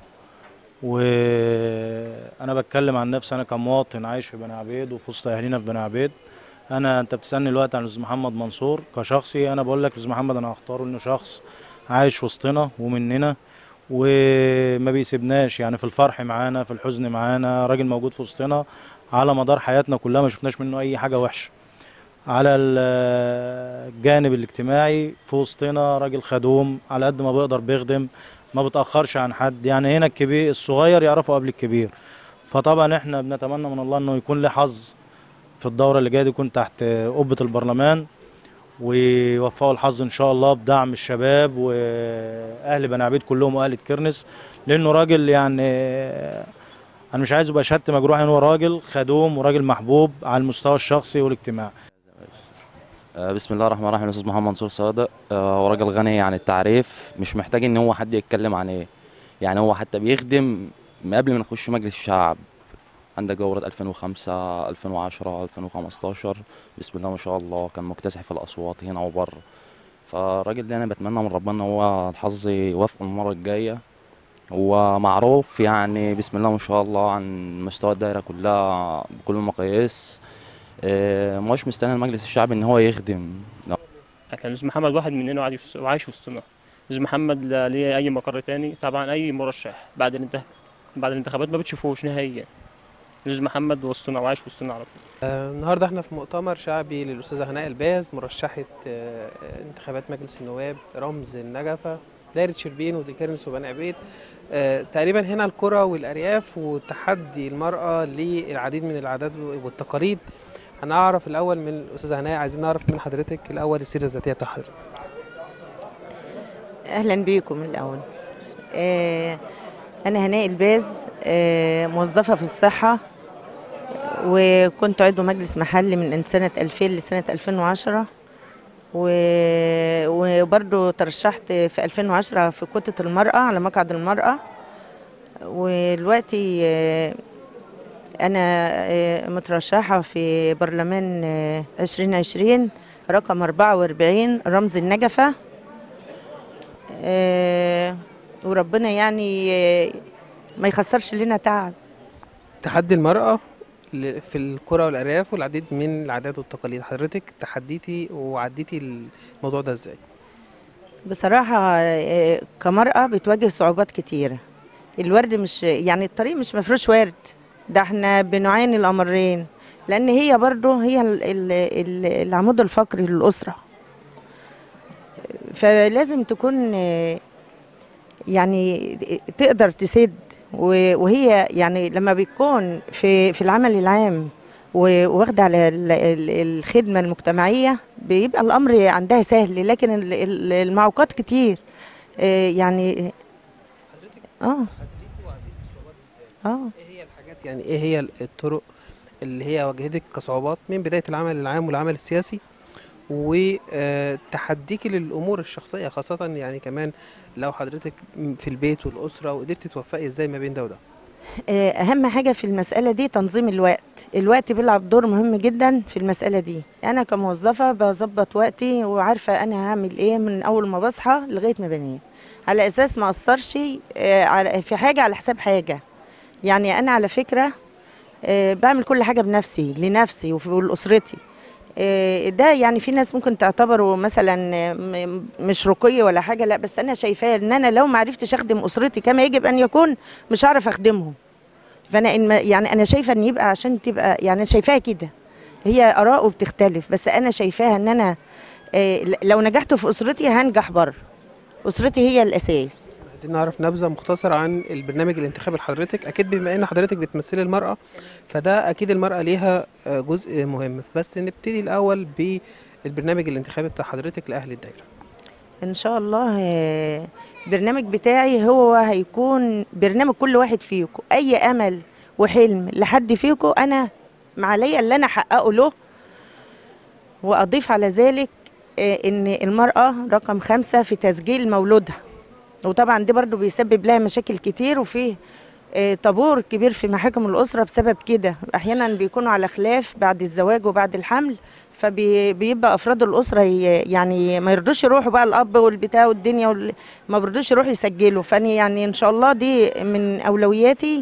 وانا بتكلم عن نفسي انا كمواطن عايش في بني عبيد وفي وسط اهالينا في بني عبيد انا انت بتسالني دلوقتي عن الاستاذ محمد منصور كشخصي انا بقول لك الاستاذ محمد انا هختاره انه شخص عايش وسطنا ومننا وما بيسيبناش يعني في الفرح معانا في الحزن معانا راجل موجود في وسطنا على مدار حياتنا كلها ما شفناش منه اي حاجه وحشه على ال- الجانب الاجتماعي في وسطنا راجل خدوم على قد ما بيقدر بيخدم ما بتأخرش عن حد يعني هنا الكبير الصغير يعرفه قبل الكبير فطبعا احنا بنتمنى من الله انه يكون له حظ في الدورة اللي جاية دي يكون تحت قبة البرلمان ويوفقوا الحظ ان شاء الله بدعم الشباب واهل بني عبيد كلهم واهل كرنس لانه راجل يعني انا مش عايز ابقى شهادتي مجروحه ان هو راجل خدوم وراجل محبوب على المستوى الشخصي والاجتماعي
آه، بسم الله الرحمن الرحيم الاستاذ محمد منصور صادق آه، هو راجل غني عن التعريف مش محتاج ان هو حد يتكلم عن ايه يعني هو حتى بيخدم من قبل ما نخش مجلس الشعب عندك دورة 2005 2010 2015 بسم الله ما شاء الله كان مكتسح في الاصوات هنا وبره فالراجل ده انا بتمنى من ربنا ان هو الحظ يوافقه المره الجايه هو معروف يعني بسم الله ما شاء الله عن مستوى الدايره كلها بكل المقاييس آه، مش مستني المجلس الشعبي ان هو يخدم لا
كان الاستاذ محمد واحد مننا وعايش وعايش وسطنا الاستاذ محمد لا ليه اي مقر تاني طبعا اي مرشح بعد الانتخاب بعد الانتخابات ما بتشوفوش نهائيا الاستاذ محمد وسطنا وعايش وسطنا على طول
آه، النهارده احنا في مؤتمر شعبي للاستاذه هناء الباز مرشحه آه، انتخابات مجلس النواب رمز النجفه دايره شربين وديكرنس وبني عبيد آه، تقريبا هنا القرى والارياف وتحدي المراه للعديد من العادات والتقاليد هنعرف الاول من الاستاذه هناء عايزين نعرف من حضرتك الاول السيره الذاتيه بتاع حضرتك
اهلا بيكم الاول آه انا هناء الباز آه موظفه في الصحه وكنت عضو مجلس محلي من سنه 2000 لسنه 2010 و- وبرضو ترشحت في 2010 في كوتة المرأة على مقعد المرأة ودلوقتي آه، أنا آه، مترشحة في برلمان آه، 2020 رقم 44 رمز النجفة آه، وربنا يعني آه، ما يخسرش لنا تعب
تحدي المرأة ل- في القرى والأرياف والعديد من العادات والتقاليد حضرتك تحديتي وعديتي الموضوع ده ازاي
بصراحة آه، كمرأة بتواجه صعوبات كتيرة الورد مش يعني الطريق مش مفروش ورد ده احنا بنعاني الأمرين لأن هي برضو هي ال- ال- ال- العمود الفقري للأسرة فلازم تكون آه، يعني تقدر تسد و- وهي يعني لما بيكون في في العمل العام و- واخدة على ال- ال- الخدمة المجتمعية بيبقى الأمر عندها سهل لكن ال- ال- المعوقات كتير آه، يعني اه اه
ايه هي الحاجات يعني ايه هي الطرق اللي هي واجهتك كصعوبات من بداية العمل العام والعمل السياسي وتحديكي للأمور الشخصية خاصة يعني كمان لو حضرتك في البيت والأسرة وقدرتي توفقي ازاي ما بين ده وده
آه، أهم حاجة في المسألة دي تنظيم الوقت الوقت بيلعب دور مهم جدا في المسألة دي أنا كموظفة بظبط وقتي وعارفة أنا هعمل إيه من أول ما بصحى لغاية ما بنام على أساس ما أثرش آه، على- في حاجة على حساب حاجة يعني أنا على فكرة آه، بعمل كل حاجة بنفسي لنفسي وفي- ولأسرتي آه، ده يعني في ناس ممكن تعتبره مثلا آه، م- مش رقي ولا حاجة لا بس أنا شايفاه إن أنا لو ما عرفتش أخدم أسرتي كما يجب أن يكون مش هعرف أخدمهم فانا إن ما- يعني انا شايفه ان يبقى عشان تبقى يعني أنا شايفاها كده هي اراء بتختلف بس انا شايفاها ان انا آه، ل- لو نجحت في اسرتي هنجح بره اسرتي هي الاساس
عايزين نعرف نبذة مختصرة عن البرنامج الانتخابي لحضرتك أكيد بما إن حضرتك بتمثلي المرأة فده أكيد المرأة ليها آه، جزء مهم بس نبتدي الأول بالبرنامج الانتخابي بتاع حضرتك لأهل الدايرة
ان شاء الله آه، البرنامج بتاعي هو هيكون برنامج كل واحد فيكم اي امل وحلم لحد فيكم انا ما عليا اللي انا احققه له واضيف على ذلك آه، ان المراه رقم خمسة في تسجيل مولودها وطبعا ده برضو بيسبب لها مشاكل كتير وفيه آه، طابور كبير في محاكم الأسرة بسبب كده أحيانا بيكونوا على خلاف بعد الزواج وبعد الحمل فبيبقى أفراد الأسرة ي- يعني ما يرضوش يروحوا بقى الأب والبتاع والدنيا وال... ما بيرضوش يروحوا يسجلوا فأنا يعني إن شاء الله دي من أولوياتي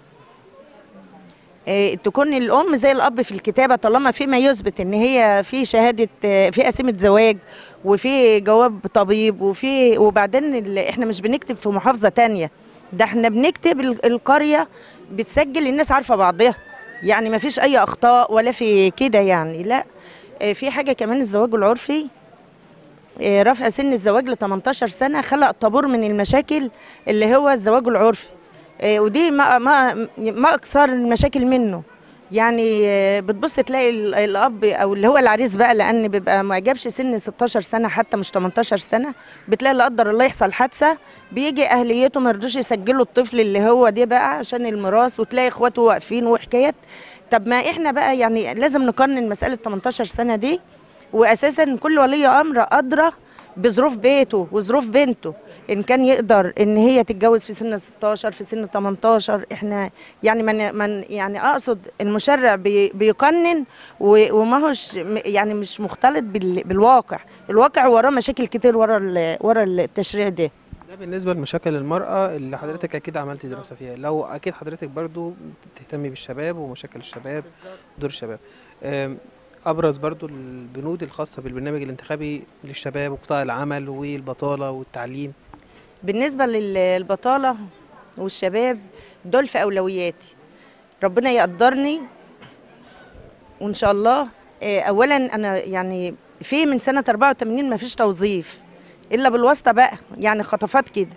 آه، تكون الأم زي الأب في الكتابة طالما في ما يثبت إن هي في شهادة آه، في قسيمة زواج وفي جواب طبيب وفي وبعدين ال- إحنا مش بنكتب في محافظة تانية ده إحنا بنكتب ال- القرية بتسجل الناس عارفة بعضها يعني ما فيش أي أخطاء ولا في كده يعني لا آه، في حاجة كمان الزواج العرفي آه، رفع سن الزواج ل 18 سنة خلق طابور من المشاكل اللي هو الزواج العرفي آه، ودي ما ما ما اكثر المشاكل منه يعني آه، بتبص تلاقي ال- الاب او اللي هو العريس بقى لان بيبقى ما جابش سن 16 سنه حتى مش 18 سنه بتلاقي لا قدر الله يحصل حادثه بيجي اهليته ما يرضوش يسجلوا الطفل اللي هو ده بقى عشان الميراث وتلاقي اخواته واقفين وحكايات طب ما احنا بقى يعني لازم نقارن مساله 18 سنه دي واساسا كل ولي امر ادرى بظروف بيته وظروف بنته ان كان يقدر ان هي تتجوز في سن 16 في سن 18 احنا يعني من من يعني اقصد المشرع بي بيقنن و- وما هوش م- يعني مش مختلط بال- بالواقع الواقع وراه مشاكل كتير ورا ال- ورا التشريع ده
ده بالنسبة لمشاكل المرأة اللي حضرتك أكيد عملتي دراسة فيها لو أكيد حضرتك برضو بتهتمي بالشباب ومشاكل الشباب ودور الشباب أم، أبرز برضو البنود الخاصة بالبرنامج الانتخابي للشباب وقطاع العمل والبطالة والتعليم
بالنسبة للبطالة والشباب دول في أولوياتي ربنا يقدرني وإن شاء الله آه، أولا أنا يعني في من سنة 84 ما فيش توظيف إلا بالواسطة بقى يعني خطفات كده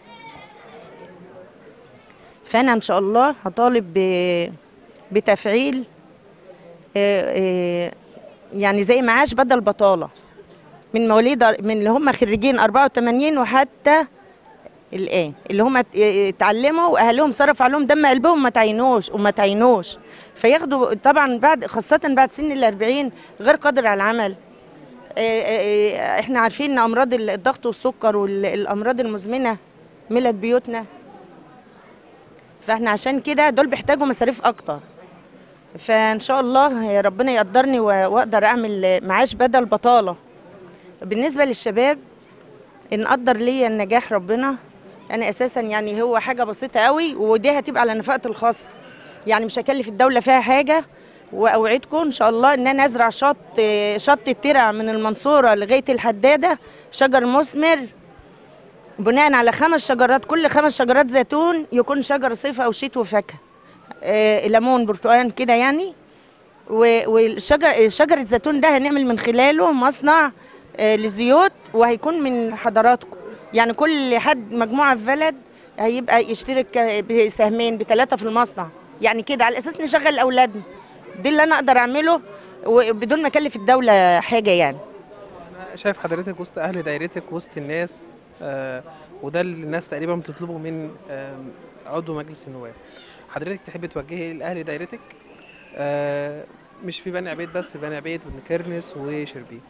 فأنا إن شاء الله هطالب ب- بتفعيل آه، آه، يعني زي معاش بدل بطالة من مواليد من اللي هم خريجين 84 وحتى الان اللي هم اتعلموا واهلهم صرفوا عليهم دم قلبهم ما تعينوش وما تعينوش فياخدوا طبعا بعد خاصه بعد سن ال 40 غير قادر على العمل آه، آه، آه، احنا عارفين ان امراض الضغط والسكر والامراض المزمنه ملت بيوتنا فاحنا عشان كده دول بيحتاجوا مصاريف اكتر فان شاء الله ربنا يقدرني و- واقدر اعمل معاش بدل بطاله بالنسبه للشباب ان قدر ليا النجاح ربنا انا اساسا يعني هو حاجه بسيطه قوي ودي هتبقى على نفقه الخاص يعني مش هكلف الدوله فيها حاجه واوعدكم ان شاء الله ان انا ازرع شط شط الترع من المنصوره لغايه الحداده شجر مثمر بناء على خمس شجرات كل خمس شجرات زيتون يكون شجر صيف او شتوي وفاكهه آه، ليمون برتقال كده يعني و- والشجر شجر الزيتون ده هنعمل من خلاله مصنع آه، للزيوت وهيكون من حضراتكم يعني كل حد مجموعه في بلد هيبقى يشترك بسهمين بثلاثه في المصنع يعني كده على اساس نشغل اولادنا دي اللي انا اقدر اعمله وبدون ما اكلف الدوله حاجه يعني
أنا شايف حضرتك وسط اهل دايرتك وسط الناس آه وده اللي الناس تقريبا بتطلبه من آه عضو مجلس النواب حضرتك تحب توجهي ايه لاهل دايرتك آه مش في بني عبيد بس في بني عبيد وكرنس وشربين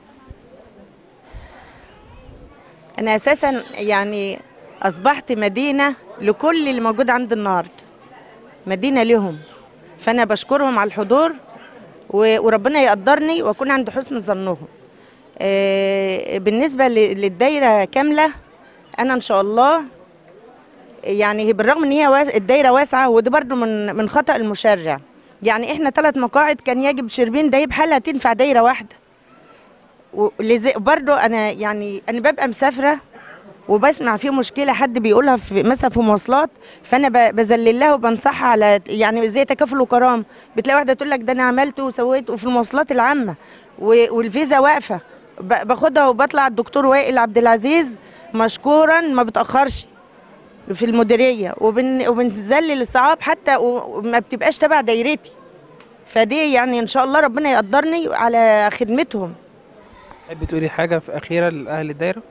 انا اساسا يعني اصبحت مدينه لكل اللي موجود عند النهارده مدينه لهم فانا بشكرهم على الحضور و- وربنا يقدرني واكون عند حسن ظنهم آه، بالنسبه ل- للدايره كامله انا ان شاء الله يعني بالرغم ان هي واس- الدايره واسعه وده برضو من من خطا المشرع يعني احنا ثلاث مقاعد كان يجب شربين ده يبقى حالها تنفع دايره واحده ولذا برضو انا يعني انا ببقى مسافره وبسمع في مشكله حد بيقولها في مثلا في مواصلات فانا ب- بذلل لها وبنصحها على يعني زي تكافل وكرامه بتلاقي واحده تقول لك ده انا عملت وسويت وفي المواصلات العامه و- والفيزا واقفه ب- باخدها وبطلع الدكتور وائل عبد العزيز مشكورا ما بتاخرش في المديريه وبن وبنذلل الصعاب حتى و- وما بتبقاش تبع دايرتي فدي يعني ان شاء الله ربنا يقدرني على خدمتهم
تحب تقولي حاجه في اخيره لاهل الدايره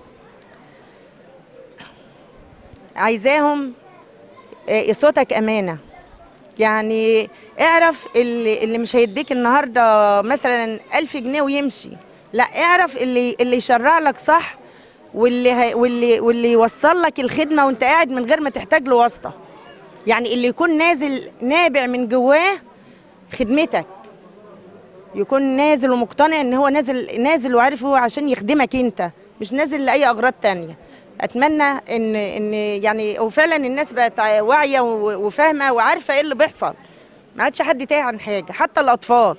عايزاهم آه، صوتك امانه يعني اعرف اللي, اللي مش هيديك النهارده مثلا ألف جنيه ويمشي لا اعرف اللي اللي يشرع لك صح واللي هي واللي واللي يوصل لك الخدمه وانت قاعد من غير ما تحتاج له واسطه يعني اللي يكون نازل نابع من جواه خدمتك يكون نازل ومقتنع ان هو نازل نازل وعارف هو عشان يخدمك انت مش نازل لاي اغراض تانية اتمنى ان ان يعني وفعلا الناس بقت واعيه و- وفاهمه وعارفه ايه اللي بيحصل ما عادش حد تايه عن حاجه حتى الاطفال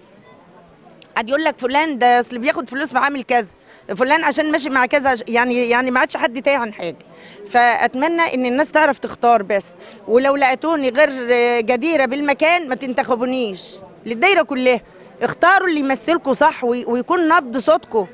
قاعد يقول لك فلان ده اصل بياخد فلوس فعامل كذا فلان عشان ماشي مع كذا عش- يعني يعني ما عادش حد تايه عن حاجه فاتمنى ان الناس تعرف تختار بس ولو لقيتوني غير جديره بالمكان ما تنتخبونيش للدايره كلها اختاروا اللي يمثلكوا صح وي- ويكون نبض صوتكم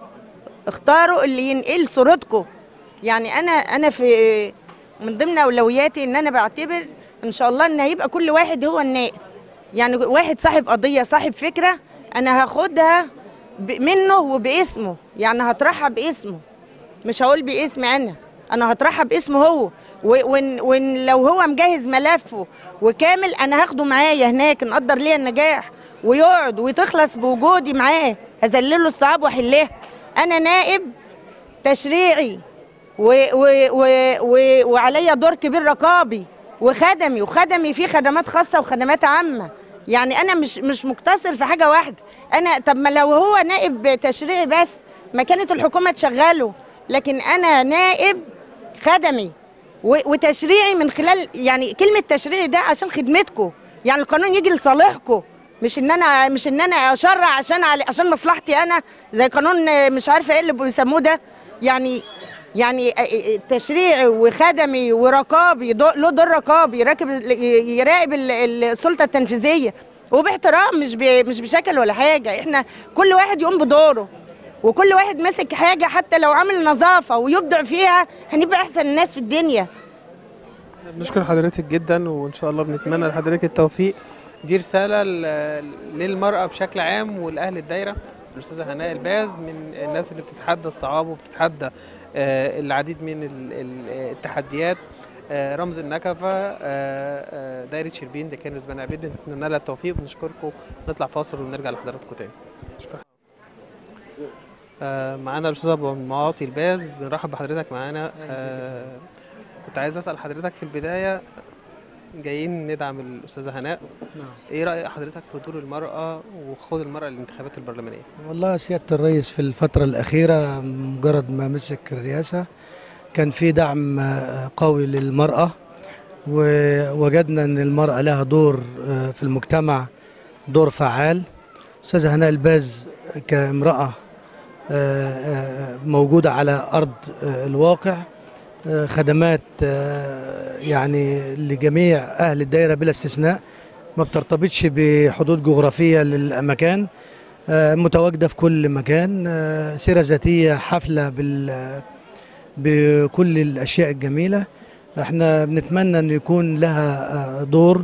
اختاروا اللي ينقل صورتكم يعني انا انا في من ضمن اولوياتي ان انا بعتبر ان شاء الله ان هيبقى كل واحد هو النائب يعني واحد صاحب قضيه صاحب فكره انا هاخدها ب- منه وباسمه يعني هطرحها باسمه مش هقول باسمي انا انا هطرحها باسمه هو و- وان وان لو هو مجهز ملفه وكامل انا هاخده معايا هناك نقدر ليا النجاح ويقعد وتخلص بوجودي معاه هذلله الصعاب واحلها انا نائب تشريعي و و و و وعليا دور كبير رقابي وخدمي وخدمي فيه خدمات خاصه وخدمات عامه يعني انا مش مش مقتصر في حاجه واحده انا طب ما لو هو نائب تشريعي بس ما كانت الحكومه تشغله لكن انا نائب خدمي و- وتشريعي من خلال يعني كلمه تشريعي ده عشان خدمتكم يعني القانون يجي لصالحكم مش ان انا مش ان انا اشرع عشان علي عشان مصلحتي انا زي قانون آه، مش عارفه ايه اللي بيسموه ده يعني يعني آه، آه، تشريعي وخدمي ورقابي دو- له دور رقابي يراقب ال- يراقب ال- ال- السلطه التنفيذيه وباحترام مش ب- مش بشكل ولا حاجه احنا كل واحد يقوم بدوره وكل واحد ماسك حاجه حتى لو عامل نظافه ويبدع فيها هنبقى احسن الناس في الدنيا
بنشكر حضرتك جدا وان شاء الله بنتمنى لحضرتك التوفيق دي رساله ل- للمراه بشكل عام ولاهل الدايره الاستاذه هناء الباز من الناس اللي بتتحدى الصعاب وبتتحدى آه، العديد من ال- ال- التحديات آه، رمز النكفه آه، آه، دايره شربين ده كان بني عبيد بنتمنى لها التوفيق وبنشكركم نطلع فاصل ونرجع لحضراتكم تاني شكرا آه، معانا الاستاذ ابو معاطي الباز بنرحب بحضرتك معانا آه، كنت عايز اسال حضرتك في البدايه جايين ندعم الأستاذة هناء
نعم.
إيه رأي حضرتك في دور المرأة وخوض المرأة للانتخابات البرلمانية؟
والله سيادة الرئيس في الفترة الأخيرة مجرد ما مسك الرئاسة كان في دعم آه، قوي للمرأة ووجدنا أن المرأة لها دور آه، في المجتمع دور فعال أستاذة هناء الباز كامرأة آه، آه، موجودة على أرض آه، الواقع آه، خدمات آه، يعني لجميع أهل الدائرة بلا استثناء ما بترتبطش بحدود جغرافية للمكان آه، متواجدة في كل مكان آه، سيرة ذاتية حافلة بال بكل الأشياء الجميلة احنا بنتمنى ان يكون لها آه، دور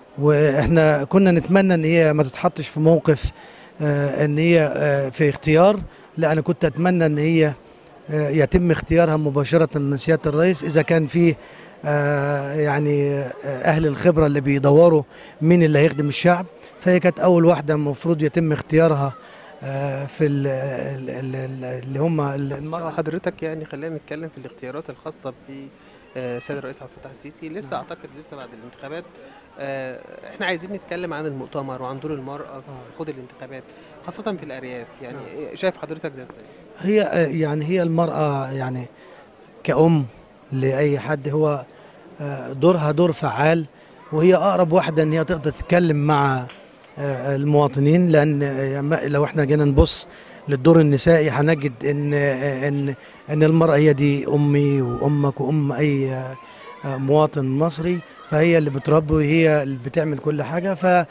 واحنا كنا نتمنى ان هي ما تتحطش في موقف آه، ان هي آه، في اختيار لا انا كنت اتمنى ان هي آه، يتم اختيارها مباشرة من سيادة الرئيس اذا كان في آه، يعني آه، اهل الخبرة اللي بيدوروا مين اللي هيخدم الشعب فهي كانت اول واحدة المفروض يتم اختيارها آه، في ال- ال- ال- ال- اللي هم ال-
بس هو
المرأة
حضرتك يعني خلينا نتكلم في الاختيارات الخاصة بالسيد الرئيس عبد الفتاح السيسي لسه
نعم.
أعتقد لسه بعد الانتخابات آه، احنا عايزين نتكلم عن المؤتمر وعن دور المرأة في خوض الانتخابات خاصة في الأرياف يعني
نعم.
إيه- شايف حضرتك ده ازاي؟
هي آه، يعني هي المرأة يعني كأم لأي حد هو آه، دورها دور فعال وهي أقرب واحدة إن هي تقدر تتكلم مع آه، المواطنين لأن آه، ما- لو إحنا جينا نبص للدور النسائي هنجد إن آه، إن إن المرأة هي دي أمي وأمك وأم أي آه، آه، مواطن مصري فهي اللي بتربي وهي اللي بتعمل كل حاجة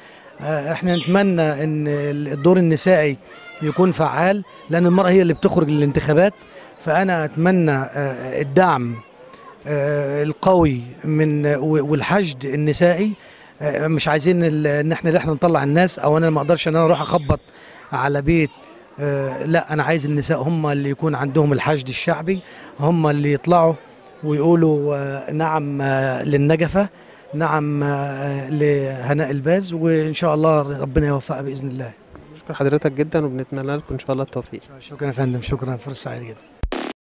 فإحنا نتمنى إن الدور النسائي يكون فعال لان المراه هي اللي بتخرج للانتخابات فانا اتمنى آه، الدعم آه، القوي من والحشد النسائي آه، مش عايزين ال- ان احنا اللي احنا نطلع الناس او انا ما اقدرش ان انا اروح اخبط على بيت آه، لا انا عايز النساء هم اللي يكون عندهم الحشد الشعبي هم اللي يطلعوا ويقولوا آه، نعم آه، للنجفه نعم آه، لهناء الباز وان شاء الله ربنا يوفقها باذن الله
بشكر حضرتك جدا وبنتمنى لكم إن شاء الله التوفيق
شكرا يا فندم شكرا فرصه سعيده جدا